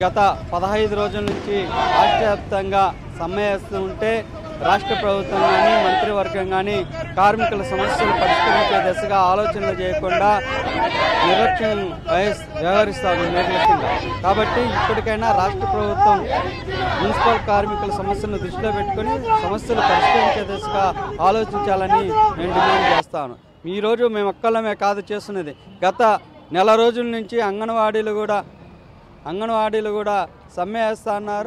గత పదహైదు రోజుల నుంచి రాష్ట్ర వ్యాప్తంగా సమ్మె వేస్తూ ఉంటే రాష్ట్ర ప్రభుత్వం కానీ మంత్రివర్గం కానీ కార్మికుల సమస్యలు పరిష్కరించే దిశగా ఆలోచనలు చేయకుండా నిర్లక్ష్యం వహిస్- వ్యవహరిస్తారు నిర్లక్ష్యంగా కాబట్టి ఇప్పటికైనా రాష్ట్ర ప్రభుత్వం మున్సిపల్ కార్మికుల సమస్యలను దృష్టిలో పెట్టుకొని సమస్యలు పరిష్కరించే దిశగా ఆలోచించాలని నేను డిమాండ్ చేస్తాను ఈరోజు మేము ఒక్కళ్ళమే కాదు చేస్తున్నది గత నెల రోజుల నుంచి అంగన్వాడీలు కూడా అంగన్వాడీలు కూడా సమ్మె వేస్తా అన్నారు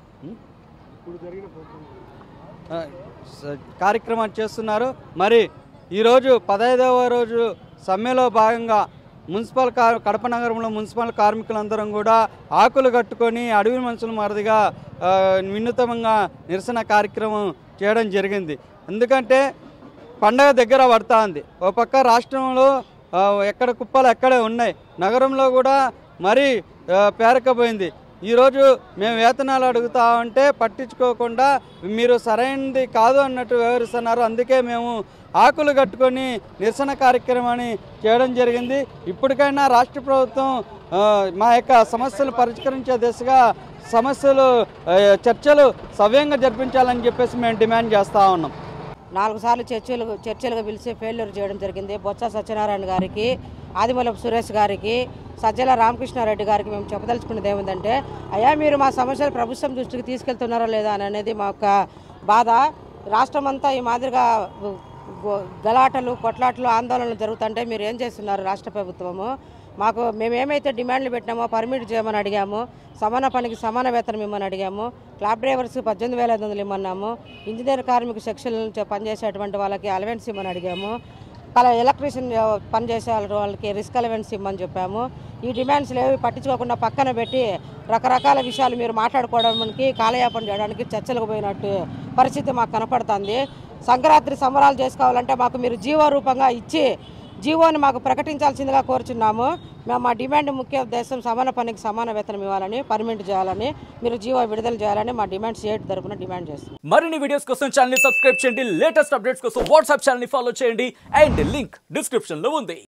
ఆ, స- కార్యక్రమం చేస్తున్నారు మరి ఈరోజు పదహైదవ రోజు సమ్మెలో భాగంగా మున్సిపల్ కార్ కడప నగరంలో మున్సిపల్ కార్మికులందరం కూడా ఆకులు కట్టుకొని అడవి మనుషుల మాదిరిగా ఆ, వినూతనంగా నిరసన కార్యక్రమం చేయడం జరిగింది ఎందుకంటే పండగ దగ్గర పడతా ఉంది ఒక పక్క రాష్ట్రంలో ఆ, ఎక్కడ కుప్పలు ఎక్కడే ఉన్నాయి నగరంలో కూడా మరీ ఆ, పేరకపోయింది ఈరోజు మేము వేతనాలు అడుగుతా ఉంటే పట్టించుకోకుండా మీరు సరైనది కాదు అన్నట్టు వ్యవహరిస్తున్నారు అందుకే మేము ఆకులు కట్టుకొని నిరసన కార్యక్రమాన్ని చేయడం జరిగింది ఇప్పటికైనా రాష్ట్ర ప్రభుత్వం ఆ, మా యొక్క సమస్యలు పరిష్కరించే దిశగా సమస్యలు ఆ, చర్చలు సవ్యంగా జరిపించాలని చెప్పేసి మేము డిమాండ్ చేస్తూ ఉన్నాం నాలుగు సార్లు చర్చలు చర్చలుగా పిలిచి ఫెయిల్యూర్ చేయడం జరిగింది బొత్స సత్యనారాయణ గారికి ఆదిమూలపు సురేష్ గారికి సజ్జల రామకృష్ణారెడ్డి గారికి మేము చెప్పదలుచుకున్నది ఏమిటంటే అయ్యా మీరు మా సమస్యలు ప్రభుత్వం దృష్టికి తీసుకెళ్తున్నారా లేదా అని అనేది మా యొక్క బాధ రాష్ట్రం అంతా ఈ మాదిరిగా గో- గలాటలు కొట్లాటలు ఆందోళనలు జరుగుతుంటే మీరు ఏం చేస్తున్నారు రాష్ట్ర ప్రభుత్వము మాకు మేము ఏమైతే డిమాండ్లు పెట్టినామో పర్మిట్ చేయమని అడిగాము సమాన పనికి సమాన వేతనం ఇమ్మని అడిగాము క్లాబ్ డ్రైవర్స్కి పద్దెనిమిది వేల ఐదు వందలు ఇమ్మన్నాము ఇంజనీర్ కార్మిక సెక్షన్ల నుంచి పనిచేసేటువంటి వాళ్ళకి అలవెన్స్ ఇమ్మని అడిగాము కల ఎలక్ట్రీషియన్ పనిచేసే వాళ్ళ వాళ్ళకి రిస్క్ అలవెన్స్ ఇమ్మని చెప్పాము ఈ డిమాండ్స్ ఏవి పట్టించుకోకుండా పక్కన పెట్టి రకరకాల విషయాలు మీరు మాట్లాడుకోవడానికి కాలయాపన చేయడానికి చర్చలకు పోయినట్టు పరిస్థితి మాకు కనపడుతుంది సంక్రాంతి సంబరాలు చేసుకోవాలంటే మాకు మీరు జీవో రూపంగా ఇచ్చి జీవోని మాకు ప్రకటించాల్సిందిగా కోరుచున్నాము మేము మా డిమాండ్ ముఖ్య ఉద్దేశం సమాన పనికి సమాన వేతనం ఇవ్వాలని పర్మిట్ చేయాలని మీరు జీవో విడుదల చేయాలని మా డిమాండ్ స్టేట్ తరపున డిమాండ్ చేస్తున్నాం మరిన్ని వీడియోస్ కోసం ఛానల్ ని సబ్స్క్రైబ్ చేయండి లేటెస్ట్ అప్డేట్స్ కోసం వాట్సాప్ ఛానల్ ని ఫాలో చేయండి అండ్ లింక్ డిస్క్రిప్షన్ లో ఉంది